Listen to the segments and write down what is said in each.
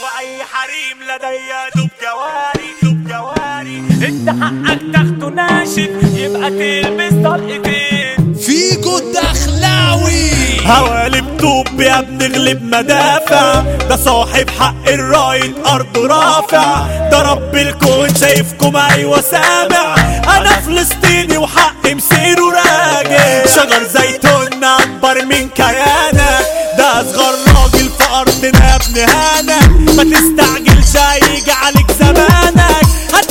واي حريم لدي دوب جواري دوب جواري انت حقك تاخده ناشف يبقى تلبس طلقتين فيجو الدخلاوي هوالب طوب يا ابن غلب مدافع ده صاحب حق الرايد ارضه رافع ده رب الكون شايفكم ايوه سامع انا فلسطيني وحق مسيره راجع شجر زيتون اكبر من كيانك ده اصغر راجل في ارضنا يا ابن هانا ما تستعجلش هيجي عليك زمانك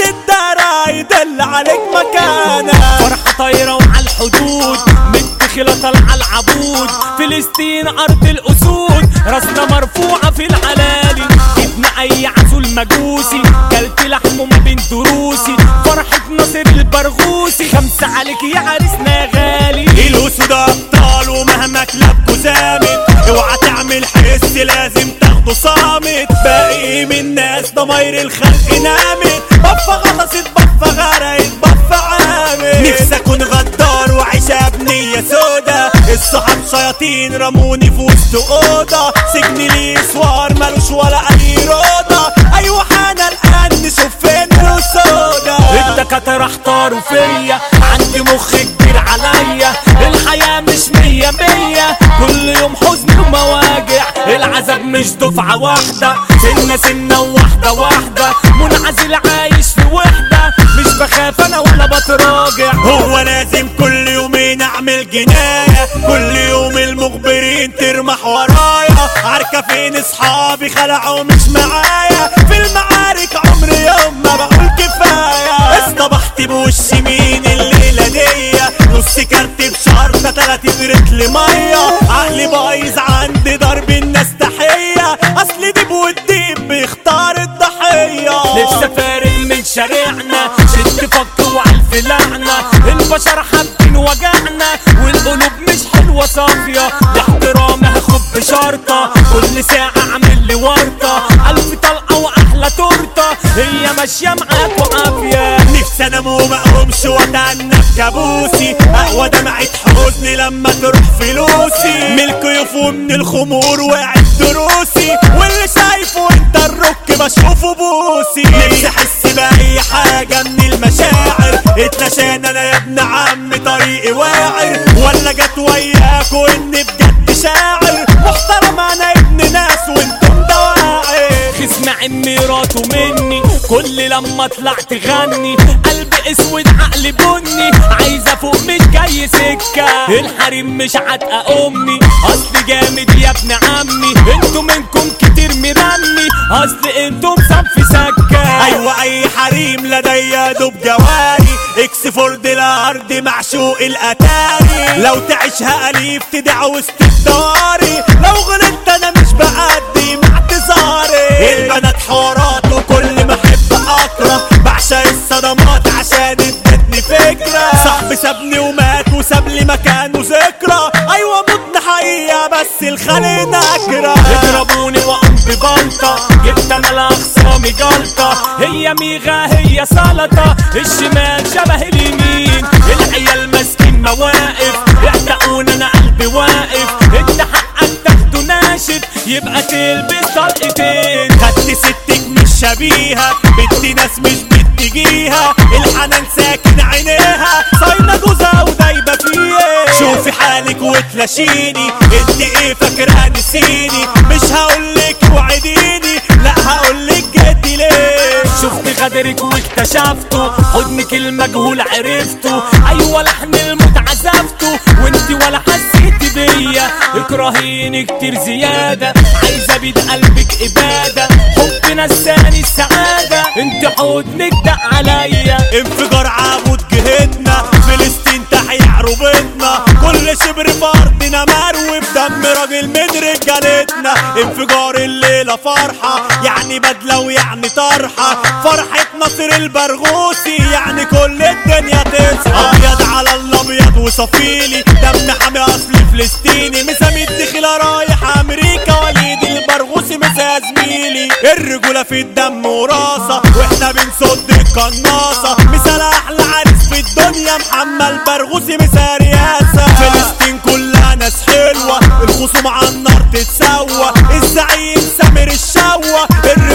هتدارى يدل عليك مكانك فرحة طايرة وعلى الحدود متخلة طالعة العبود فلسطين أرض الأسود راسنا مرفوعة في العلالي ابن أي عسول مجوسي كلت لحمه ما بين دروسي فرحة ناصر البرغوسي خمسة عليك يا عريسنا يا غالي الأسود أبطال ومهما كلابكوا زامت اوعى تعمل حس لازم تاخده صامت باقي من الناس ضماير الخلق نامت بفة غطست بفة غرقت بفة عامت نفسي اكون غدار وعيشة بنية سودا الصحاب شياطين رموني في وسط اوضة سجن لي اسوار ملوش ولا اي روضة ايوه انا الان نشوف فين السودا الدكاترة احتاروا فيا عندي مخ كبير عليا الحياة مش مية مية كل يوم حزن ومواجع العذاب مش دفعة واحدة سنة سنة وواحدة واحدة منعزل عايش في وحدة مش بخاف انا ولا بتراجع هو لازم كل يومين اعمل جناية كل يوم المخبرين ترمح ورايا عركة فين اصحابي خلعوا مش معايا في المعارك عمري يوم ما بقول كفاية اصطبحت بوش مين الليلة دي نص كارت بشرطة تلاتين رتل مية عقلي بايظ عندي ضرب الناس تحية اصل ديب والديب بيختار الضحية نفسي فارق من شارعنا شد فك وعلف لعنة البشر حابين وجعنا والقلوب مش حلوة صافية باحترام هاخد بشرطة كل ساعة اعمل لي ورطة الف طلقة واحلى تورتة هي ماشية معاك وعافية نفسي انام وما اقومش واتعنى في كابوسي اقوى دمعة حزني لما تروح فلوسي ملك يفوق من الخمور وقعت دروسي واللي شايفه انت الرك بشوفه بوسي نفسي احس باي حاجة من المشاعر اتنشان انا يا ابن عم طريقي واعر ولا جت وياكوا اني بجد شاعر محترم انا ابن ناس وانتم دواعي خصم عميراته مني كل لما طلعت غني قلبي اسود عقلي بني عايز افوق مش جاي سكة الحريم مش عتقة امي اصل جامد يا ابن عمي انتوا منكم كتير مرمي اصل انتم صف سكة ايوه اي حريم لدي دوب جواري اكس فورد الارض معشوق الاتاري لو تعيشها اليف تدع وسط الدواري لو غلطت انا مش بأدي مع اعتذاري البنات حوارات وكل ما احب اكره بعشق الصدمات عشان ادتني فكرة صاحبي سابني ومات وساب لي مكانه ذكرى ايوه متنا حقيقة بس الخلق نكرة اضربوني واقوم ببلطة جبت انا لاخصامي جلطة هي ميغا هي سلطة الشمال شبه اليمين العيال ماسكين مواقف اعتقونا انا قلبي واقف انت حقك تاخده ناشف يبقى تلبس طلقتين خدت ستك مش شبيهة بنت ناس مش بتجيها الحنان ساكن عينيها صاينة جوزها ودايبة فيه شوفي حالك وتلاشيني انت ايه فاكرة نسيني مش هقولك وعديني لا هقولك جدي ليه شفت غدرك واكتشفته حضنك المجهول عرفته ايوه لحن الموت عزفته وانت ولا حسيتي بيا اكرهيني كتير زيادة عايزة بيد قلبك ابادة حب نساني السعادة انت حضنك ده عليا انفجار عمود جهتنا فلسطين تحيا عروبتنا كل شبر في ارضنا مروي بدم راجل من رجالتنا انفجار الليلة فرحة يعني بدلة ويعني طرحة فرحة ناصر البرغوثي يعني كل الدنيا تصحى ابيض على الابيض وصفيلي دم حامي اصلي فلسطيني مسامي الدخيلة رايح امريكا وليد البرغوثي مسا زميلي الرجولة في الدم وراسة واحنا بنصد القناصة مثال احلى عريس في الدنيا محمد برغوثي مسا رياسة فلسطين كلها ناس حلوة الخصوم على النار تتسوى الزعيم سامر الشوى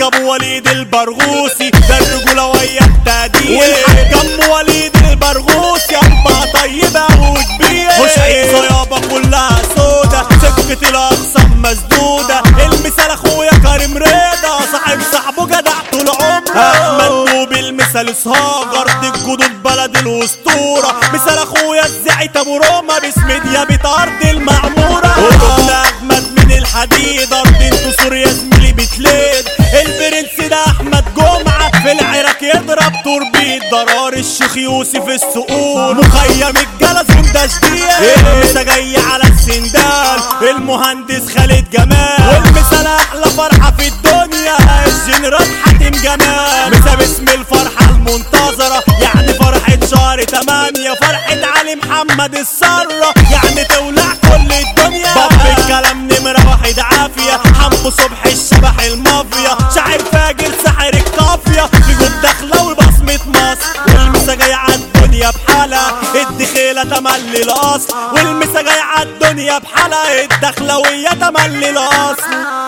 ابو وليد البرغوثي ده الرجوله ويا التقدير والحاج ام وليد البرغوثي اربعه طيبه وكبير حسين يابا كلها سودا سكه الاقسام مسدوده المثال اخويا كريم رضا صاحب صاحبه جدع طول عمره احمد دوب المثال صهاجر دي الجدود بلد الاسطوره مثال اخويا الزعيت ابو روما باسم ديابة ارض المعموره قلوبنا اجمد من الحديد ارض انتو سوريا زميلي بتليد البرنس ده احمد جمعه في العراق يضرب توربيد ضرار الشيخ يوسف السقور مخيم الجلس ده جديد المسا جاي على السندال المهندس خالد جمال والمثال احلى فرحه في الدنيا الجنرال حاتم جمال مسا باسم الفرحه المنتظره يعني فرحه شهر 8 فرحه علي محمد السره يعني تولع كل الدنيا باب الكلام نمره واحد عافيه حمو صبح الشبح المافيا شاعر فاجر ساحر القافيه في جود داخله وبصمه مصر والمسا جاي عالدنيا بحالها الدخيله تملي الاصل والمسا جاي عالدنيا بحالها الدخلويه تملي الاصل